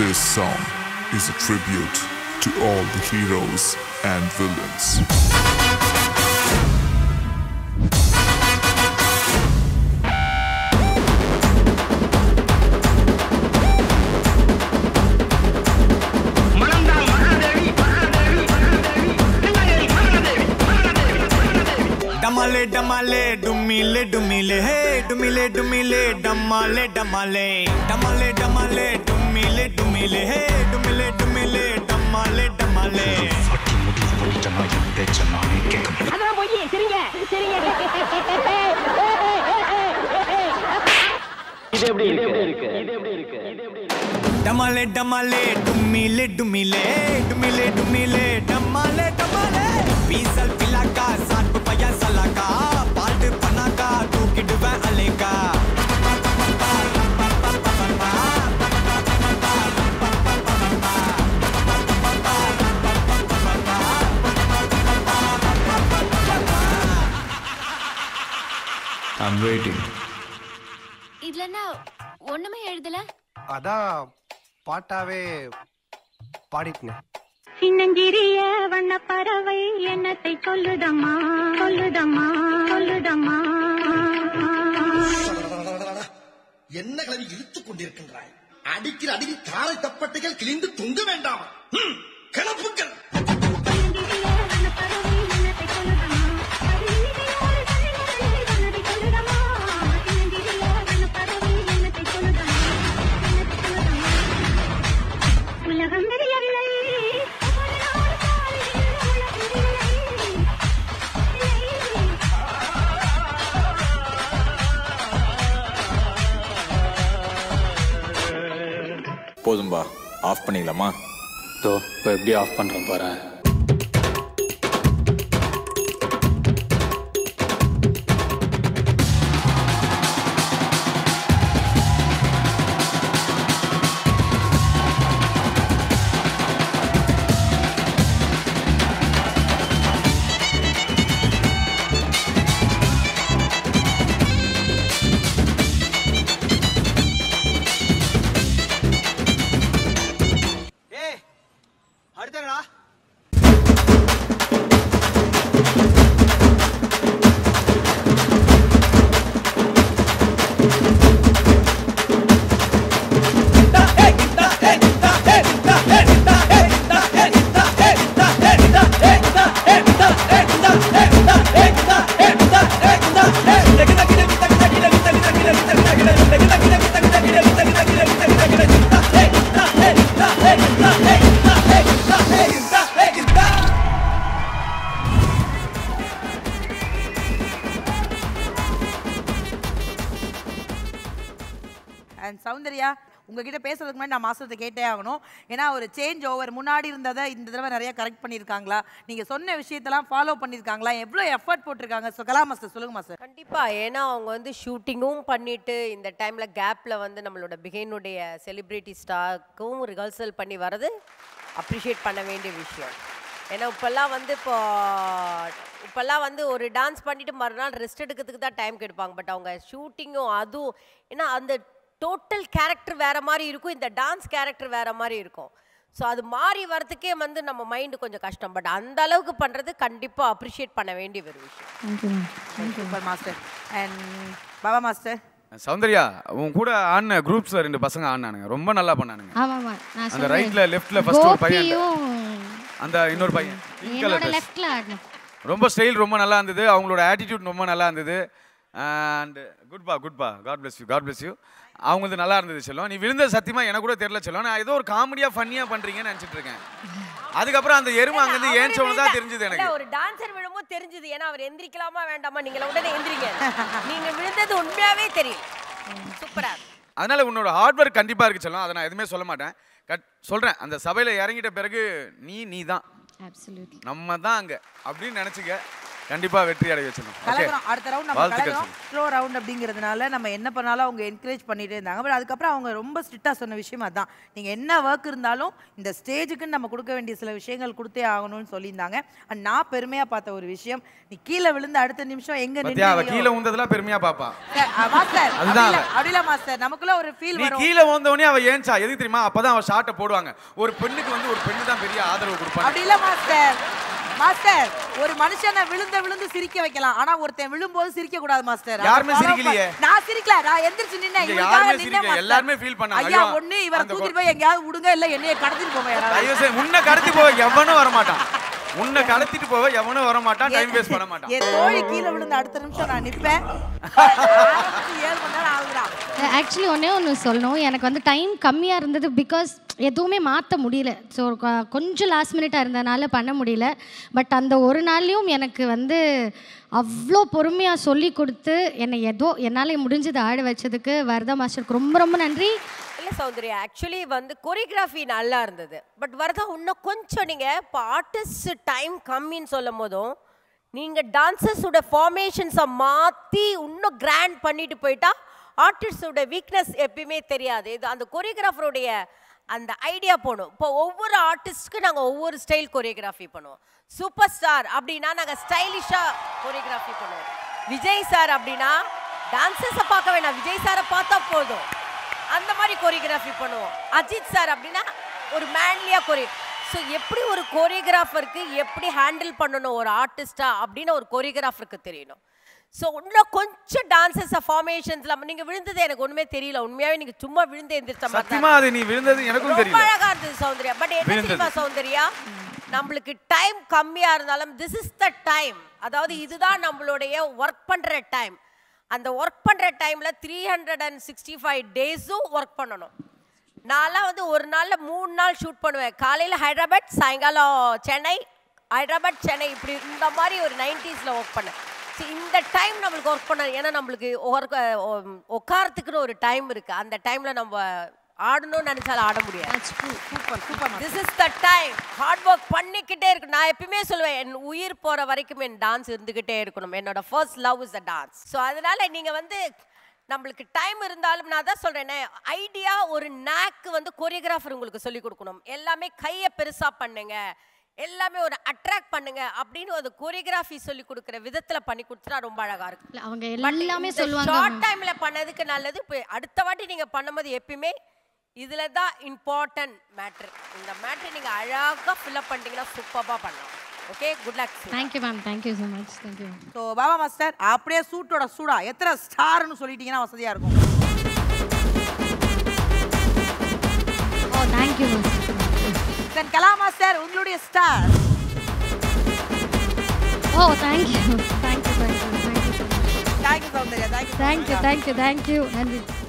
This song is a tribute to all the heroes and villains. डमाले डमाले डुमिले डुमिले हे डुमिले डुमिले डमाले डमाले डमाले डमाले डुमिले डुमिले हे डुमिले डुमिले डमाले डमाले அதான் போய் சரிங்க சரிங்க डमाले डमाले डुमिले डुमिले डुमिले डुमिले डमाले डमाले பீசல் பிலாக்கா சாட்டு பையன் சலாக்கா பாட்டு பண்ணாக்கா தூக்கிடுவேன் அலேக்கா I'm waiting. இதுல என்ன ஒண்ணுமே எழுதல அதான் பாட்டாவே பாடிட்டேன் சின்னஞ்சிறிய வண்ண பறவை எண்ணத்தை சொல்லுதம்மா சொல்லுதம்மா சொல்லுதம்மா என்ன கிளவி இழுத்துக் கொண்டிருக்கின்றாய் அடிக்கிற அடியில் காரை தப்பட்டைகள் கிழிந்து தொங்க வேண்டாம் ம், கிளப்புங்கள் சின்னஞ்சிறிய வண்ண பறவை எண்ணத்தை சொல்லுதம்மா பரிதினியோடு கண்ணில் வண்ணத்தை சொல்லுதம்மா சின்னஞ்சிறிய வண்ண பறவை எண்ணத்தை சொல்லுதம்மா எண்ணத்தை சொல்லுதம்மா உலகம் தெரியவில்லை ஒவ்வொரு நாளும் காலையில் உலகம் தெரியவில்லை. போதும்பா ஆஃப் பண்ணிடலாமா தோ இப்போ எப்படி ஆஃப் பண்ணுறேன் பாரு ஏய் அடுத்தடா அண்ட் சௌந்தர்யா உங்ககிட்ட பேசுறதுக்கு முன்னாடி நான் மாஸ்டர்கிட்ட கேட்டே ஆகணும் ஏன்னா ஒரு சேஞ்ச் ஓவர் முன்னாடி இருந்ததை இந்த தடவை நிறைய கரெக்ட் பண்ணியிருக்காங்களா நீங்க சொன்ன விஷயத்தெல்லாம் ஃபாலோ பண்ணியிருக்காங்களா எவ்வளோ எஃபர்ட் போட்டிருக்காங்க ஸோ கலா மாஸ்டர் சொல்லுங்க மாஸ்டர் கண்டிப்பா ஏன்னா அவங்க வந்து ஷூட்டிங்கும் பண்ணிட்டு இந்த டைம்ல கேப்ல வந்து நம்மளோட பிகைனுடைய செலிபிரிட்டி ஸ்டார்க்கும் ரிஹர்சல் பண்ணி வர்றது அப்ரிஷியேட் பண்ண வேண்டிய விஷயம் ஏன்னா இப்போல்லாம் வந்து இப்போ இப்போல்லாம் வந்து ஒரு டான்ஸ் பண்ணிட்டு மறுநாள் ரெஸ்ட் எடுக்கிறதுக்கு தான் டைம் கெடுப்பாங்க பட் அவங்க ஷூட்டிங்கும் அதுவும் ஏன்னா அந்த டோட்டல் கேரக்டர் வேற மாதிரி இருக்கும் இந்த டான்ஸ் கேரக்டர் வேற மாதிரி இருக்கும் ஸோ அது மாறி வரதுக்கே வந்து நம்ம மைண்டு கொஞ்சம் கஷ்டம் பட் அந்த அளவுக்கு பண்ணுறது கண்டிப்பாக அப்ரிஷியேட் பண்ண வேண்டிய ஒரு விஷயம் super master and Baba master Soundarya உன் கூட ஆடின குரூப்ஸ்ல ரெண்டு பசங்க ஆடினானுங்க ரொம்ப நல்லா பண்ணானுங்க ஆமாமா நான் அந்த சொல்றேன். ரைட்ல லெஃப்ட்ல ஃபர்ஸ்ட் ஒரு பையன் கோபியும் அந்த இன்னொரு பையன் pink color என்னோட dress. லெஃப்ட்ல ஆடணும் ரொம்ப ஸ்டைல் ரொம்ப நல்லா இருந்தது அவங்களோட ஆட்டிடியூட் ரொம்ப நல்லா இருந்தது அண்ட் குட்பா குட்பா God bless you God bless you அவங்களது நல்லா இருந்தது செல்லம் நீ விழுந்த சத்தியமா எனக்கு கூட தெரியல செல்லம் நான் ஏதோ ஒரு காமெடியா ஃபன்னியா பண்றீங்கன்னு நினைச்சிட்டு இருக்கேன் அதுக்கப்புறம் அந்த எருமை அங்கிருந்து ஏன் தான் தெரிஞ்சது இல்ல, எனக்கு ஒரு டான்சர் விழும்போது தெரிஞ்சது ஏன்னா அவர் எந்திரிக்கலாமா வேண்டாமா நீங்க உடனே எந்திரிங்க நீங்க விழுந்தது உண்மையாவே தெரியும் சூப்பரா அதனால உன்னோட ஹார்ட் ஒர்க் கண்டிப்பா இருக்கு செல்லம் அதை நான் எதுவுமே சொல்ல மாட்டேன் கட் சொல்றேன் அந்த சபையில இறங்கிட்ட பிறகு நீ நீ தான் அப்சல்யூட்லி நம்ம தான் அங்க அப்படின்னு நினைச்சுக்க கண்டிப்பா வெற்றி அடைய வச்சிடணும் ஓகே கலக்குறோம் அடுத்த ரவுண்ட் நம்ம வாழ்த்துக்கள் கலக்குறோம் ஸ்லோ ரவுண்ட் அப்படிங்கிறதுனால நம்ம என்ன பண்ணாலும் அவங்க என்கரேஜ் பண்ணிட்டே இருந்தாங்க பட் அதுக்கப்புறம் அவங்க ரொம்ப ஸ்ட்ரிக்டாக சொன்ன விஷயம் அதான் நீங்கள் என்ன ஒர்க் இருந்தாலும் இந்த ஸ்டேஜுக்குன்னு நம்ம கொடுக்க வேண்டிய சில விஷயங்கள் கொடுத்தே ஆகணும்னு சொல்லியிருந்தாங்க அண்ட் நான் பெருமையாக பார்த்த ஒரு விஷயம் நீ கீழே விழுந்து அடுத்த நிமிஷம் எங்க பத்தியா அவ நின்று கீழே உந்ததெல்லாம் பெருமையா பாப்பா மாஸ்டர் அதுதான் அப்படில- அப்படில மாஸ்டர் நமக்குள்ள ஒரு ஃபீல் நீ வரும் கீழே வந்த உடனே அவ ஏன்ச்சா எதுக்கு தெரியுமா அப்பதான் அவ ஷாட்டை போடுவாங்க ஒரு பெண்ணுக்கு வந்து ஒரு பெண்ணு தான் பெரிய ஆதரவு கொடுப்பாங்க அப்படி இல்ல மாஸ்டர் மாஸ்டர் ஒரு மனுஷனை விழுந்த விழுந்து சிரிக்க வைக்கலாம் ஆனா ஒருத்தன் விழும்போது சிரிக்க கூடாது மாஸ்டர் அதை யாருமே follow சிரிக்கலையே. பண்- நான் சிரிக்கல நான் எந்திரிச்சு நின்னேன் இங்க இவருக்காக யாருமே நின்னேன் சிரிக்கல. மாஸ்டர். எல்லாருமே feel பண்ணாங்க. ஐயா ஐயோ, ஒண்ணு இவரை அந்த தூக்கிட்டு போய் எங்கேயாவது விடுங்க இல்ல என்னைய கடத்திட்டு போங்க யாராவது தயவு செய்து உன்னை கடத்தி போக எவனும் வர மாட்டான் உன்னை கடத்திட்டு போக எவனும் வர மாட்டான் டைம் வேஸ்ட் பண்ண மாட்டான் என் தோழி கீழே விழுந்த அடுத்த நிமிஷம் நான் நிப்பேன் ஆரம்பிச்சு ஏழு மணி நேரம் ஆகுதுடா ஆக்சுவலி ஒன்றே ஒன்று சொல்லணும் எனக்கு வந்து டைம் கம்மியாக இருந்தது பிகாஸ் எதுவுமே மாற்ற முடியல ஸோ கொஞ்சம் லாஸ்ட் மினிட்டாக இருந்தனால பண்ண முடியல பட் அந்த ஒரு நாள்லையும் எனக்கு வந்து அவ்வளோ பொறுமையாக சொல்லி கொடுத்து என்னை ஏதோ என்னால் முடிஞ்சது ஆட வச்சதுக்கு வரதா மாஸ்டருக்கு ரொம்ப ரொம்ப நன்றி இல்லை சௌந்தர்யா ஆக்சுவலி வந்து கொரியோகிராஃபி நல்லா இருந்தது பட் வரதா இன்னும் கொஞ்சம் நீங்கள் இப்போ ஆர்டிஸ்ட் டைம் கம்மின்னு சொல்லும் போதும் நீங்கள் டான்சர்ஸோட ஃபார்மேஷன்ஸை மாற்றி இன்னும் கிராண்ட் பண்ணிட்டு போயிட்டா ஆர்டிஸ்டோட வீக்னஸ் எப்பயுமே தெரியாது இது அந்த கொரியோகிராஃபருடைய அந்த ஐடியா போகணும் இப்போ ஒவ்வொரு ஆர்டிஸ்ட்க்கு நாங்கள் ஒவ்வொரு ஸ்டைல் கொரியோகிராஃபி பண்ணுவோம் சூப்பர் ஸ்டார் அப்படின்னா நாங்கள் ஸ்டைலிஷாக கொரியோகிராஃபி பண்ணுவோம் விஜய் சார் அப்படின்னா டான்சர்ஸை பார்க்க வேணாம் விஜய் சாரை பார்த்தா போதும் அந்த மாதிரி கொரியோகிராஃபி பண்ணுவோம் அஜித் சார் அப்படின்னா ஒரு மேன்லியாக கொரி ஸோ எப்படி ஒரு கோரியோகிராஃபருக்கு எப்படி ஹேண்டில் பண்ணணும் ஒரு ஆர்டிஸ்டா அப்படின்னு ஒரு கோரியோகிராஃபருக்கு தெரியணும் ஸோ இன்னும் கொஞ்சம் டான்சஸ் ஃபார்மேஷன்ஸ்லாம் நீங்கள் விழுந்தது எனக்கு ஒன்றுமே தெரியல உண்மையாகவே நீங்கள் சும்மா விழுந்து எந்திரிச்ச மாதிரி தான் சத்தியமா அது நீ விழுந்தது எனக்கும் ரொம்ப தெரியல அழகா இருந்தது சௌந்தர்யா பட் என்ன விழுந்தது. தெரியுமா சௌந்தர்யா நம்மளுக்கு டைம் கம்மியா இருந்தாலும் திஸ் இஸ் த டைம் அதாவது இதுதான் நம்மளுடைய ஒர்க் பண்ற டைம் அந்த ஒர்க் பண்ற டைம்ல three hundred and sixty five டேஸும் ஒர்க் பண்ணணும் நான்லாம் வந்து ஒரு நாள்ல மூணு நாள் ஷூட் பண்ணுவேன் காலையில ஹைதராபாத் சாயங்காலம் சென்னை ஹைதராபாத் சென்னை இப்படி இந்த மாதிரி ஒரு நைன்டிஸ்ல ஒர்க் பண்ணேன் So, இந்த டைம் நம்மளுக்கு ஒர்க் பண்ண ஏன்னா நம்மளுக்கு ஒர்க் உட்காரத்துக்குன்னு ஒரு டைம் இருக்கு அந்த டைம்ல நம்ம ஆடணும்னு நினைச்சாலும் ஆட முடியாது super super this is the time hard work பண்ணிக்கிட்டே இருக்கு நான் எப்பயுமே சொல்லுவேன் என் உயிர் போற வரைக்கும் என் டான்ஸ் இருந்துகிட்டே இருக்கணும் என்னோட first love is a dance so அதனால நீங்க வந்து நம்மளுக்கு டைம் இருந்தாலும் நான் தான் சொல்றேனே ஐடியா ஒரு நாக்கு வந்து கொரியோகிராஃபர் உங்களுக்கு சொல்லி கொடுக்கணும் எல்லாமே கையை பெருசா பண்ணுங்க எல்லாமே ஒரு அட்ராக்ட் பண்ணுங்க அப்படின்னு ஒரு கொரியோகிராஃபி சொல்லி கொடுக்குற விதத்துல பண்ணி கொடுத்துட்டா ரொம்ப அழகா இருக்கும் அவங்க எல்லாமே சொல்லுவாங்க ஷார்ட் டைம்ல பண்ணதுக்கு நல்லது இப்போ அடுத்த வாட்டி நீங்க பண்ணும்போது எப்பயுமே இதுல தான் இம்பார்ட்டன்ட் மேட்ரு இந்த மேட்ரு நீங்க அழகா ஃபில்அப் பண்ணிட்டீங்கன்னா சூப்பராக பண்ணலாம் okay good luck thank you ma'am thank you so much thank you so Baba master அப்படியே சூட்டோட சூடா எத்தனை ஸ்டார்னு சொல்லிட்டீங்கன்னா வசதியா இருக்கும் oh thank you master then Kala master உங்களுடைய star oh thank you thank you thank you thank you thank you Soundarya thank you thank you thank you thank you நன்றி